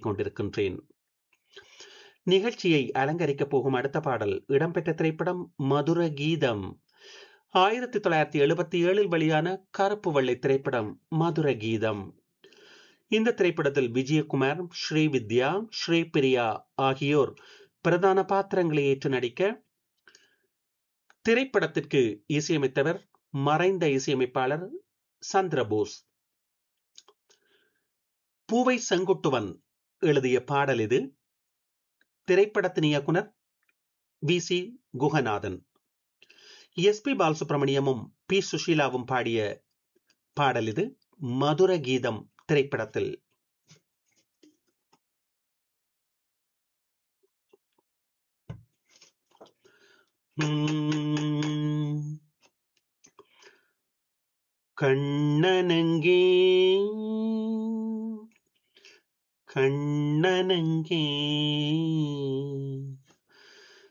கொண்டிருக்கின்றேன் நிகழ்ச்சியை அலங்கரிக்கப் போகும் அடுத்த பாடல் இடம்பெற்ற திரைப்படம் மதுர கீதம் ஆயிரத்தி தொள்ளாயிரத்தி எழுபத்தி ஏழில் வெளியான கருப்பு வெள்ளை திரைப்படம் மதுர கீதம் இந்த திரைப்படத்தில் விஜயகுமார் ஸ்ரீவித்யா ஸ்ரீபிரியா ஆகியோர் பிரதான பாத்திரங்களை ஏற்று நடிக்க திரைப்படத்திற்கு இசையமைத்தவர் மறைந்த இசையமைப்பாளர் சந்திரபோஸ் பூவை செங்குட்டுவன் எழுதிய பாடல் இது திரைப்படத்தின் இயக்குனர் வி சி குகநாதன் எஸ் பி பாலசுப்ரமணியமும் பி சுஷீலாவும் பாடிய பாடல் இது மதுர கீதம் திரைப்படத்தில் கண்ணனங்கே கண்ணனங்கே